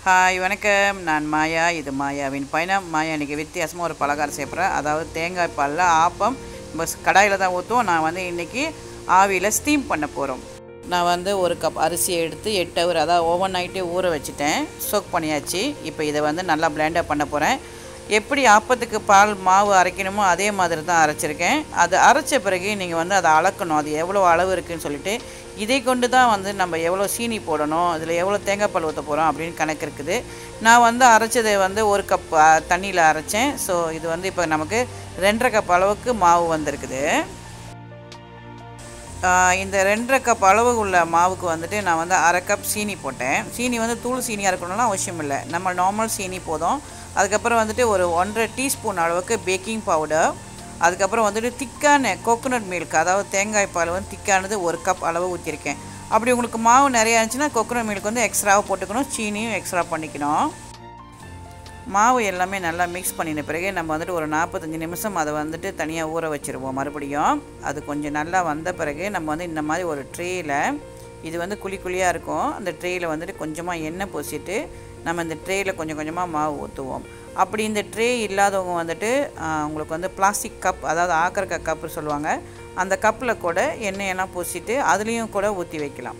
hi வணக்கம் நான் மாயா இது மாயாவின் பயணம் மாயா இன்றைக்கி வித்தியாசமாக ஒரு பலகாரம் செய்யப்படுறேன் அதாவது தேங்காய் பாலில் ஆப்பம் பஸ் கடாயில் தான் ஊற்றுவோம் நான் வந்து இன்றைக்கி ஆவியில் ஸ்டீம் பண்ண போகிறோம் நான் வந்து ஒரு கப் அரிசியை எடுத்து எட்டு ஹவர் அதாவது ஓவன் நைட்டே ஊற வச்சுட்டேன் சோக் பண்ணியாச்சு இப்போ இதை வந்து நல்லா பிளெண்டாக பண்ண போகிறேன் எப்படி ஆப்பத்துக்கு பால் மாவு அரைக்கணுமோ அதே மாதிரி தான் அரைச்சிருக்கேன் அது அரைச்ச பிறகு நீங்கள் வந்து அதை அளக்கணும் அது எவ்வளோ அளவு இருக்குதுன்னு சொல்லிட்டு இதை கொண்டு தான் வந்து நம்ம எவ்வளோ சீனி போடணும் இதில் எவ்வளோ தேங்காய் பால் ஊற்ற போகிறோம் அப்படின்னு கணக்கு இருக்குது நான் வந்து அரைச்சதை வந்து ஒரு கப் தண்ணியில் அரைச்சேன் ஸோ இது வந்து இப்போ நமக்கு ரெண்டரை கப் அளவுக்கு மாவு வந்திருக்குது இந்த ரெண்டரை கப் அளவு உள்ள மாவுக்கு வந்துட்டு நான் வந்து அரை கப் சீனி போட்டேன் சீனி வந்து தூள் சீனியாக இருக்கணும்லாம் அவசியம் இல்லை நம்ம நார்மல் சீனி போதும் அதுக்கப்புறம் வந்துட்டு ஒரு ஒன்றரை டீஸ்பூன் அளவுக்கு பேக்கிங் பவுடர் அதுக்கப்புறம் வந்துட்டு திக்கான கோகோனட் மில்க் அதாவது தேங்காய் பால் வந்து திக்கானது ஒரு கப் அளவு ஊற்றிருக்கேன் அப்படி உங்களுக்கு மாவு நிறையா இருந்துச்சுன்னா கோகோனட் மில்க் வந்து எக்ஸ்ட்ராவாக போட்டுக்கணும் சீனியும் எக்ஸ்ட்ரா பண்ணிக்கணும் மாவு எல்லாமே நல்லா மிக்ஸ் பண்ணின பிறகு நம்ம வந்துட்டு ஒரு நாற்பத்தஞ்சு நிமிஷம் அதை வந்துட்டு தனியாக ஊற வச்சுருவோம் மறுபடியும் அது கொஞ்சம் நல்லா வந்த பிறகு நம்ம வந்து இந்த மாதிரி ஒரு ட்ரேயில் இது வந்து குழி குழியாக இருக்கும் அந்த ட்ரேயில் வந்துட்டு கொஞ்சமாக எண்ணெய் பூசிட்டு நம்ம இந்த ட்ரேயில் கொஞ்சம் கொஞ்சமாக மாவு ஊற்றுவோம் அப்படி இந்த ட்ரே இல்லாதவங்க வந்துட்டு உங்களுக்கு வந்து பிளாஸ்டிக் கப் அதாவது ஆக்கரக்க கப்பு சொல்லுவாங்க அந்த கப்பில் கூட எண்ணெயெல்லாம் பூசிட்டு அதுலேயும் கூட ஊற்றி வைக்கலாம்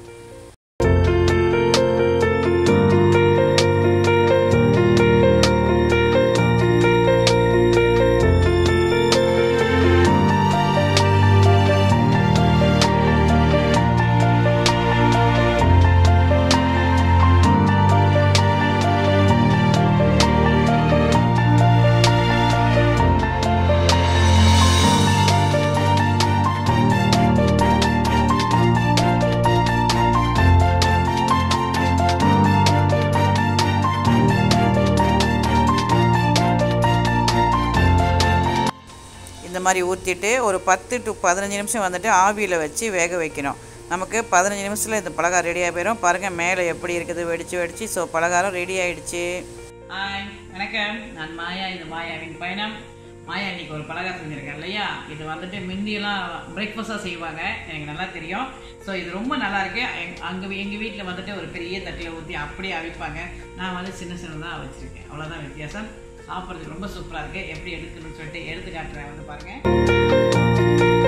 இந்த மாதிரி ஊற்றிட்டு ஒரு பத்து டு பதினஞ்சு நிமிஷம் வந்துட்டு ஆவியில் வச்சு வேக வைக்கணும் நமக்கு பதினஞ்சு நிமிஷத்தில் இந்த பலகாரம் ரெடியாக போயிடும் பாருங்கள் மேலே எப்படி இருக்குது வெடித்து வெடித்து ஸோ பலகாரம் ரெடி ஆகிடுச்சு ஹாய் வணக்கம் நான் மாயா இது மாயாவின் பயணம் மாயா இன்னைக்கு ஒரு பலகாரம் செஞ்சுருக்கேன் இல்லையா இது வந்துட்டு முந்தியெல்லாம் பிரேக்ஃபாஸ்ட்டாக செய்வாங்க எனக்கு நல்லா தெரியும் ஸோ இது ரொம்ப நல்லா இருக்கு அங்கே எங்கள் வீட்டில் வந்துட்டு ஒரு பெரிய தட்டில் ஊற்றி அப்படியே அவிப்பாங்க நான் வந்து சின்ன சின்னதாக வச்சுருக்கேன் அவ்வளோதான் வித்தியாசம் சாப்பிட்றதுக்கு ரொம்ப சூப்பராக இருக்குது எப்படி எடுக்கணும்னு சொல்லிட்டு எடுத்து காட்டுறேன் வந்து பாருங்கள்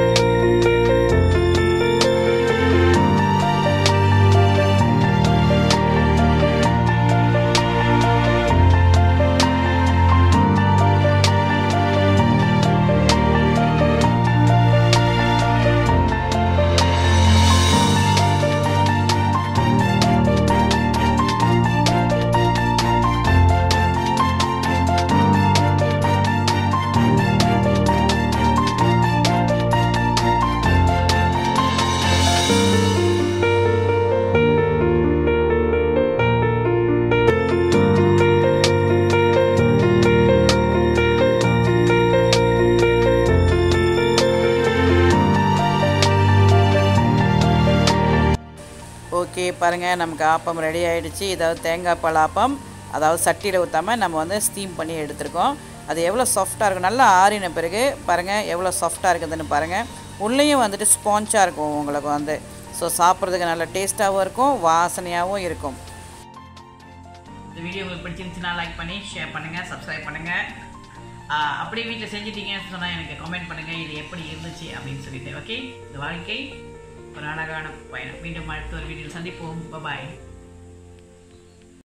ஓகே பாருங்கள் நமக்கு ஆப்பம் ரெடி ஆகிடுச்சு இதாவது தேங்காய் பால் ஆப்பம் அதாவது சட்டியில் ஊற்றாமல் நம்ம வந்து ஸ்டீம் பண்ணி எடுத்துருக்கோம் அது எவ்வளோ சாஃப்டாக இருக்கும் நல்லா ஆறின பிறகு பாருங்கள் எவ்வளோ சாஃப்டாக இருக்குதுன்னு பாருங்கள் உள்ளேயும் வந்துட்டு ஸ்பான்ச்சாக இருக்கும் உங்களுக்கு வந்து ஸோ சாப்பிட்றதுக்கு நல்ல டேஸ்ட்டாகவும் இருக்கும் வாசனையாகவும் இருக்கும் இந்த வீடியோ உங்களுக்கு பிடிச்சிருந்துச்சுன்னா லைக் பண்ணி ஷேர் பண்ணுங்கள் சப்ஸ்கிரைப் பண்ணுங்கள் அப்படியே வீட்டில் செஞ்சிட்டீங்கன்னு சொன்னால் எனக்கு கமெண்ட் பண்ணுங்கள் இது எப்படி இருந்துச்சு அப்படின்னு சொல்லிட்டு ஓகே இந்த வாழ்க்கை ஒரு அழகான பயணம் மீண்டும் அடுத்த ஒரு வீடியோவில் சந்திப்போம் பாய்